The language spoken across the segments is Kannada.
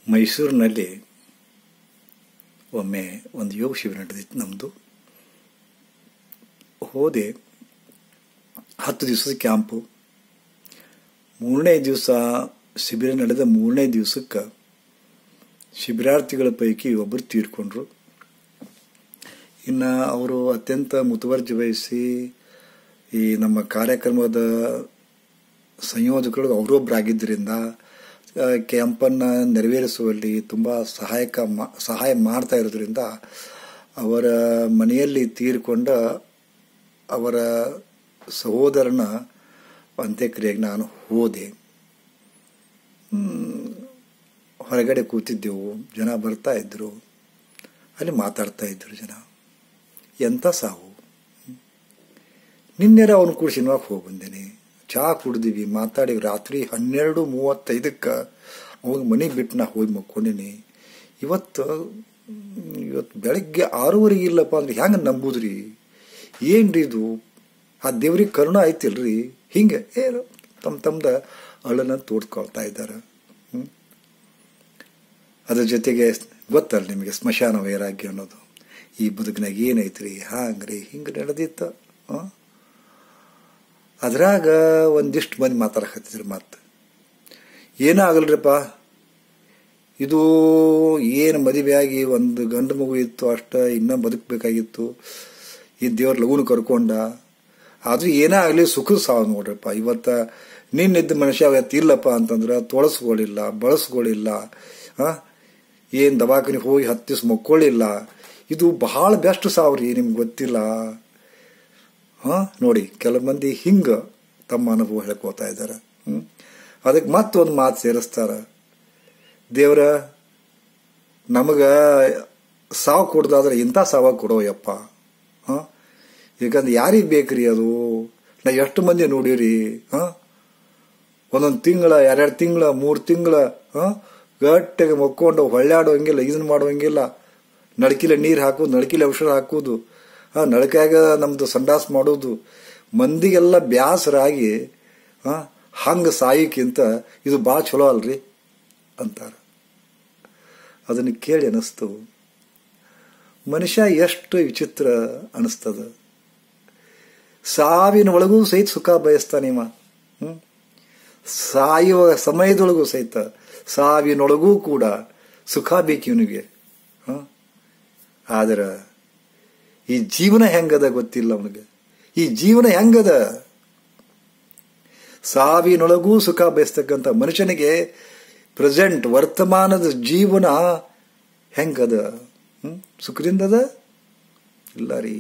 ಮೈಸೂರಿನಲ್ಲಿ ಒಮ್ಮೆ ಒಂದು ಯೋಗ ಶಿಬಿರ ನಡೆದಿತ್ತು ನಮ್ಮದು ಹೋದೆ ಹತ್ತು ದಿವಸದ ಕ್ಯಾಂಪು ಮೂರನೇ ದಿವಸ ಶಿಬಿರ ನಡೆದ ಮೂರನೇ ದಿವಸಕ್ಕೆ ಶಿಬಿರಾರ್ಥಿಗಳ ಪೈಕಿ ಒಬ್ಬರು ತೀರ್ಕೊಂಡ್ರು ಇನ್ನು ಅವರು ಅತ್ಯಂತ ಮುತುವರ್ಜಿ ವಹಿಸಿ ಈ ನಮ್ಮ ಕಾರ್ಯಕ್ರಮದ ಸಂಯೋಜಕರು ಅವರೊಬ್ಬರಾಗಿದ್ದರಿಂದ ಕ್ಯಾಂಪನ್ನು ನೆರವೇರಿಸುವಲ್ಲಿ ತುಂಬ ಸಹಾಯಕ ಮಾ ಸಹಾಯ ಮಾಡ್ತಾ ಇರೋದ್ರಿಂದ ಅವರ ಮನೆಯಲ್ಲಿ ತೀರಿಕೊಂಡ ಅವರ ಸಹೋದರನ ಅಂತ್ಯಕ್ರಿಯೆಗೆ ನಾನು ಹೋದೆ ಹೊರಗಡೆ ಕೂತಿದ್ದೆವು ಜನ ಬರ್ತಾ ಇದ್ದರು ಅಲ್ಲಿ ಮಾತಾಡ್ತಾ ಇದ್ದರು ಜನ ಎಂಥ ಸಾವು ನಿನ್ನೆರ ಅವನು ಕೂಡ ಸಿನಿಮಾಗೆ ಹೋಗಿ ಬಂದೇನೆ ಚಹಾ ಕುಡ್ದೀವಿ ಮಾತಾಡಿವಿ ರಾತ್ರಿ ಹನ್ನೆರಡು ಮೂವತ್ತೈದಕ್ಕೆ ಅವಾಗ ಮನೆಗೆ ಬಿಟ್ಟು ನಾ ಹೋಗಿ ಮಕ್ಕೊಂಡೀನಿ ಇವತ್ತು ಇವತ್ತು ಬೆಳಗ್ಗೆ ಆರೂವರೆಗೆ ಇಲ್ಲಪ್ಪ ಅಂದ್ರೆ ಹೆಂಗೆ ನಂಬುದ್ರಿ ಏನ್ರಿ ಇದು ಆ ದೇವ್ರಿಗೆ ಕರುಣ ಐತಿಲ್ರಿ ಹಿಂಗೆ ಏನು ತಮ್ಮ ತಮ್ಮದ ಅಳನ ತೋಡ್ಕೊಳ್ತಾ ಇದ್ದಾರೆ ಅದ್ರ ಜೊತೆಗೆ ಗೊತ್ತಲ್ಲ ನಿಮಗೆ ಸ್ಮಶಾನ ವೈರಾಗ್ಯ ಅನ್ನೋದು ಈ ಬದುಕಿನಾಗ ಏನೈತ್ರಿ ಹಾಂಗ್ರಿ ಹಿಂಗೆ ನಡೆದಿತ್ತ ಅದ್ರಾಗ ಒಂದಿಷ್ಟು ಮಂದಿ ಮಾತಾಡಕತ್ತಿದ್ರು ಮತ್ತೆ ಏನಾಗಲ್ರಿಪ್ಪ ಇದು ಏನು ಮದುವೆಯಾಗಿ ಒಂದು ಗಂಡು ಮಗು ಇತ್ತು ಅಷ್ಟ ಇನ್ನೂ ಬದುಕಬೇಕಾಗಿತ್ತು ಈ ದೇವ್ರ ಲಗುನ ಕರ್ಕೊಂಡ ಆದ್ರೂ ಏನೇ ಆಗಲಿ ಸುಖದ ಸಾವು ನೋಡ್ರಪ್ಪ ಇವತ್ತ ನಿನ್ನಿದ್ದ ಮನುಷ್ಯ ಅವತ್ತು ಇಲ್ಲಪ್ಪ ಅಂತಂದ್ರೆ ತೊಳಸ್ಕೊಳ್ಳಿಲ್ಲ ಬಳಸ್ಕೊಳ್ಳಿಲ್ಲ ಏನು ದವಾಖಾನಿಗೆ ಹೋಗಿ ಹತ್ತು ದಿವ್ಸ ಮಕ್ಕೊಳ್ಳಿಲ್ಲ ಇದು ಬಹಳ ಬೆಸ್ಟ್ ಸಾವ್ರಿ ನಿಮ್ಗೆ ಗೊತ್ತಿಲ್ಲ ಹಾಂ ನೋಡಿ ಕೆಲವು ಮಂದಿ ಹಿಂಗೆ ತಮ್ಮ ಅನುಭವ ಹೇಳ್ಕೋತಾ ಇದ್ದಾರೆ ಹ್ಞೂ ಅದಕ್ಕೆ ಮತ್ತೊಂದು ಮಾತು ಸೇರಿಸ್ತಾರ ದೇವರ ನಮಗೆ ಸಾವು ಕೊಡ್ದಾದ್ರೆ ಇಂಥ ಸಾವ ಕೊಡೋ ಯಪ್ಪ ಹಾಂ ಯಾಕಂದ್ರೆ ಯಾರಿಗೆ ಬೇಕ್ರಿ ಅದು ನಾ ಎಷ್ಟು ಮಂದಿ ನೋಡಿರಿ ಹಾಂ ಒಂದೊಂದು ತಿಂಗಳ ಎರಡೆರಡು ತಿಂಗಳ ಮೂರು ತಿಂಗಳ ಹಾಂ ಗಟ್ಟಿಗೆ ಮಕ್ಕೊಂಡು ಹೊಳ್ಳಾಡುವಂಗಿಲ್ಲ ಇದನ್ನ ಮಾಡುವಂಗಿಲ್ಲ ನಳಕಿಲೆ ನೀರು ಹಾಕೋದು ನಳಕಿಲೆ ಔಷಧ ಹಾಕೋದು ಆ ನಳಕಾಗ ನಮ್ದು ಸಂಡಾಸ್ ಮಾಡೋದು ಮಂದಿಗೆಲ್ಲ ಬ್ಯಾಸರಾಗಿ ಹಾಂ ಹಂಗೆ ಸಾಯಕ್ಕಿಂತ ಇದು ಭಾಳ ಚಲೋ ಅಲ್ರಿ ಅಂತಾರೆ ಅದನ್ನು ಕೇಳಿ ಅನ್ನಿಸ್ತು ಮನುಷ್ಯ ಎಷ್ಟು ವಿಚಿತ್ರ ಅನಿಸ್ತದ ಸಾವಿನ ಒಳಗೂ ಸಹಿತ ಸುಖ ಬಯಸ್ತಾನಿವ ಹ್ಮ್ ಸಾಯುವ ಸಮಯದೊಳಗೂ ಸಹಿತ ಸಾವಿನೊಳಗೂ ಕೂಡ ಸುಖ ಬೇಕು ಇವನಿಗೆ ಆದ್ರೆ ಈ ಜೀವನ ಹೆಂಗದ ಗೊತ್ತಿಲ್ಲ ಅವನಿಗೆ ಈ ಜೀವನ ಹೆಂಗದ ಸಾವಿನೊಳಗೂ ಸುಖ ಬಯಸ್ತಕ್ಕಂಥ ಮನುಷ್ಯನಿಗೆ ಪ್ರೆಸೆಂಟ್ ವರ್ತಮಾನದ ಜೀವನ ಹೆಂಗದ ಹ್ಮ್ ಸುಖದಿಂದದ ಇಲ್ಲ ರೀ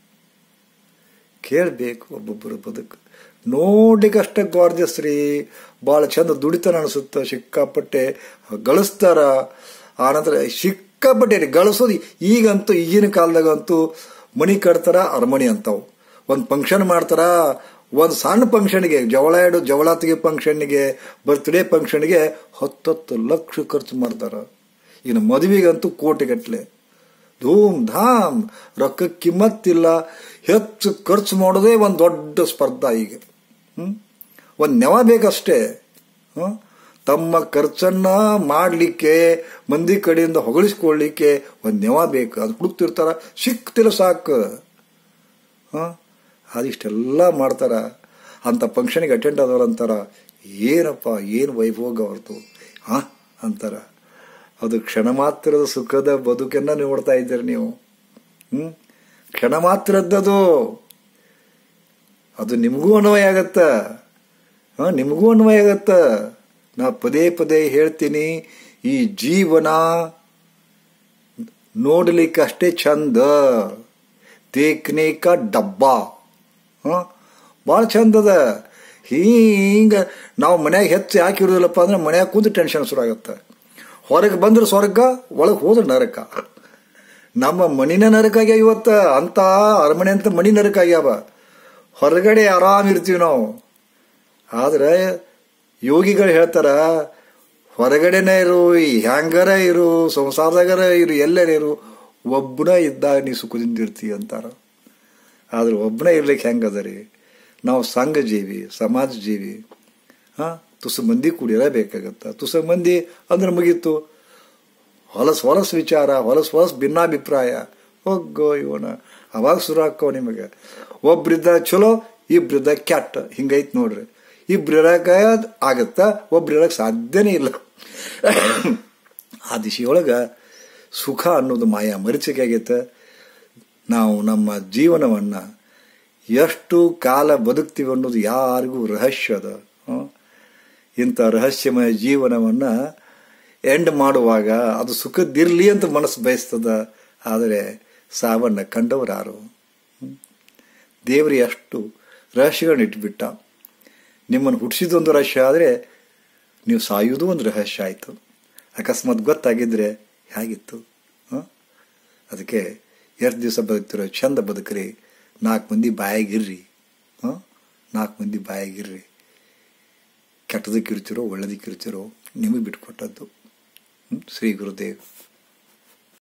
ಕೇಳಬೇಕು ಒಬ್ಬೊಬ್ಬರ ಬದುಕು ನೋಡ್ಲಿಕ್ಕೆ ಅಷ್ಟೇ ಗಾರ್ಜಸ್ ರೀ ಭಾಳ ಚಂದ ದುಡಿತಾನ ಅನಿಸುತ್ತ ಸಿಕ್ಕಾಪಟ್ಟೆ ಗಳಿಸ್ತಾರ ಆನಂತರ ಸಿಕ್ಕಾಪಟ್ಟೆ ರೀ ಗಳಿಸೋದು ಈಗಂತೂ ಈಗಿನ ಕಾಲದಾಗಂತೂ ಮನಿ ಕಟ್ತಾರ ಅರಮಣಿ ಅಂತಾವು ಒಂದು ಫಂಕ್ಷನ್ ಮಾಡ್ತಾರ ಒಂದು ಸಣ್ಣ ಫಂಕ್ಷನ್ಗೆ ಜವಳ ಇಡು ಜವಳಾತಿಗೆ ಫಂಕ್ಷನ್ಗೆ ಬರ್ತ್ಡೇ ಫಂಕ್ಷನ್ಗೆ ಹತ್ತತ್ತು ಲಕ್ಷ ಖರ್ಚು ಮಾಡ್ತಾರ ಇನ್ನು ಮದುವೆಗಂತೂ ಕೋಟಿಗಟ್ಲೆ ಧೂಮ್ ಧಾಮ್ ರೊಕ್ಕ ಕಿಮ್ಮತ್ತಿಲ್ಲ ಹೆಚ್ಚು ಖರ್ಚು ಮಾಡೋದೇ ಒಂದು ದೊಡ್ಡ ಸ್ಪರ್ಧಾ ಈಗ ಹ್ಮ್ ಒಂದು ನೆವ ಬೇಕಷ್ಟೇ ಹ್ಮ್ ತಮ್ಮ ಖರ್ಚನ್ನ ಮಾಡಲಿಕ್ಕೆ ಮಂದಿ ಕಡೆಯಿಂದ ಹೊಗಳಿಸ್ಕೊಳ್ಳಿಕ್ಕೆ ಒಂದು ನೆವ ಬೇಕು ಅದು ಹುಡುಕ್ತಿರ್ತಾರ ಸಿಕ್ತಿಲ್ಲ ಸಾಕು ಹಾಂ ಅದಿಷ್ಟೆಲ್ಲ ಮಾಡ್ತಾರ ಅಂಥ ಫಂಕ್ಷನಿಗೆ ಅಟೆಂಡ್ ಆದವ್ರು ಅಂತಾರ ಏನಪ್ಪ ಏನು ವೈಭೋಗ ಅವ್ರದ್ದು ಹಾಂ ಅಂತಾರ ಅದು ಕ್ಷಣ ಮಾತ್ರದ ಸುಖದ ಬದುಕನ್ನ ನೋಡ್ತಾ ಇದ್ದೀರಿ ನೀವು ಹ್ಮ್ ಕ್ಷಣ ಮಾತ್ರದ್ದದು ಅದು ನಿಮಗೂ ಅನ್ವಯ ಆಗತ್ತ ಹ ನಿಮಗೂ ಅನ್ವಯ ಆಗತ್ತ ನಾ ಪದೇ ಪದೇ ಹೇಳ್ತೀನಿ ಈ ಜೀವನ ನೋಡ್ಲಿಕ್ಕೆ ಅಷ್ಟೇ ಚಂದ ತೇಕ್ನೇಕ ಡಬ್ಬ ಹ ಭಾಳ ಚಂದದ ಹಿಂಗ ನಾವು ಮನ್ಯಾಗ ಹೆಚ್ಚು ಯಾಕೆ ಇರೋದಿಲ್ಲಪ್ಪ ಅಂದ್ರೆ ಮನ್ಯಾಗ ಕೂತು ಟೆನ್ಷನ್ ಶುರು ಆಗತ್ತೆ ಹೊರಗೆ ಬಂದ್ರೆ ಸ್ವರ್ಗ ಒಳಗೆ ಹೋದ್ರೆ ನರಕ ನಮ್ಮ ಮಣಿನ ನರಕ ಆಗ್ಯಾವ ಇವತ್ತ ಅಂತ ಅರಮನೆ ಅಂತ ಮಣಿ ನರಕ ಆಗ್ಯಾವ ಹೊರಗಡೆ ಆರಾಮ್ ಇರ್ತೀವಿ ನಾವು ಆದ್ರೆ ಯೋಗಿಗಳು ಹೇಳ್ತಾರ ಹೊರಗಡೆನೇ ಇರು ಹ್ಯಾಂಗರ ಇರು ಸಂಸಾರದಾಗರ ಇರು ಎಲ್ಲರ ಇರು ಒಬ್ಬನ ಇದ್ದಾಗ ನೀ ಸುಖದಿಂದ ಇರ್ತೀಯ ಅಂತಾರ ಆದ್ರೆ ಒಬ್ಬನೇ ಇರ್ಲಿಕ್ಕೆ ಹೆಂಗದ ರೀ ನಾವು ಸಂಘ ಜೀವಿ ಸಮಾಜ ಜೀವಿ ಹಾ ತುಸ ಮಂದಿ ಕೂಡಿರಬೇಕಾಗತ್ತ ತುಸ ಮಂದಿ ಅಂದ್ರೆ ಮುಗೀತು ಹೊಲಸು ಹೊಲಸು ವಿಚಾರ ಹೊಲಸು ಹೊಲಸು ಭಿನ್ನಾಭಿಪ್ರಾಯ ಹೋಗೋ ಇವನ ಅವಾಗ ಶುರು ಹಾಕೋ ನಿಮಗೆ ಒಬ್ರಿದ್ದ ಚಲೋ ಇಬ್ರಿದ್ದ ಕೆಟ್ಟ ಹಿಂಗೈತ್ ನೋಡ್ರಿ ಇಬ್ರಿರಕ ಆಗತ್ತ ಒಬ್ರಿರಕ್ ಸಾಧ್ಯನೇ ಇಲ್ಲ ಆ ದಿಶೆಯೊಳಗ ಸುಖ ಅನ್ನೋದು ಮಾಯಾ ಮರಿಚಿಕೆ ಆಗೈತೆ ನಾವು ನಮ್ಮ ಜೀವನವನ್ನ ಎಷ್ಟು ಕಾಲ ಬದುಕ್ತೀವಿ ಅನ್ನೋದು ಯಾರಿಗೂ ರಹಸ್ಯ ಅದ ಹ್ಮ್? ಇಂಥ ರಹಸ್ಯಮಯ ಜೀವನವನ್ನ ಎಂಡ್ ಮಾಡುವಾಗ ಅದು ಸುಖದ್ದಿರ್ಲಿ ಅಂತ ಮನಸ್ಸು ಬಯಸ್ತದ ಆದರೆ ಸಾವನ್ನ ಕಂಡವರು ಯಾರು ಹ್ಮ್? ದೇವರೇ ಅಷ್ಟು ರಹಸ್ಯಗಳನ್ನ ಇಟ್ಬಿಟ್ಟ ನಿಮ್ಮನ್ನು ಹುಟ್ಟಿಸಿದೊಂದು ರಹಸ್ಯ ಆದರೆ ನೀವು ಸಾಯುವುದು ಒಂದು ರಹಸ್ಯ ಆಯಿತು ಅಕಸ್ಮಾತ್ ಗೊತ್ತಾಗಿದ್ರೆ ಹೇಗಿತ್ತು ಹ? ಅದಕ್ಕೆ ಎಷ್ಟು ದಿವಸ ಬದುಕ್ತಿರೋ ಚಂದ ಬದುಕ್ರಿ ನಾಲ್ಕು ಮಂದಿ ಬಾಯಾಗಿರ್ರಿ ಹಾಂ ನಾಲ್ಕು ಮಂದಿ ಬಾಯಾಗಿರ್ರಿ ಕೆಟ್ಟದಕ್ಕಿರ್ತಿರೋ ಒಳ್ಳೇದಕ್ಕಿರ್ತಿರೋ ನಿಮಗೆ ಬಿಟ್ಕೊಟ್ಟದ್ದು ಹ್ಮ್? ಶ್ರೀ ಗುರುದೇವ್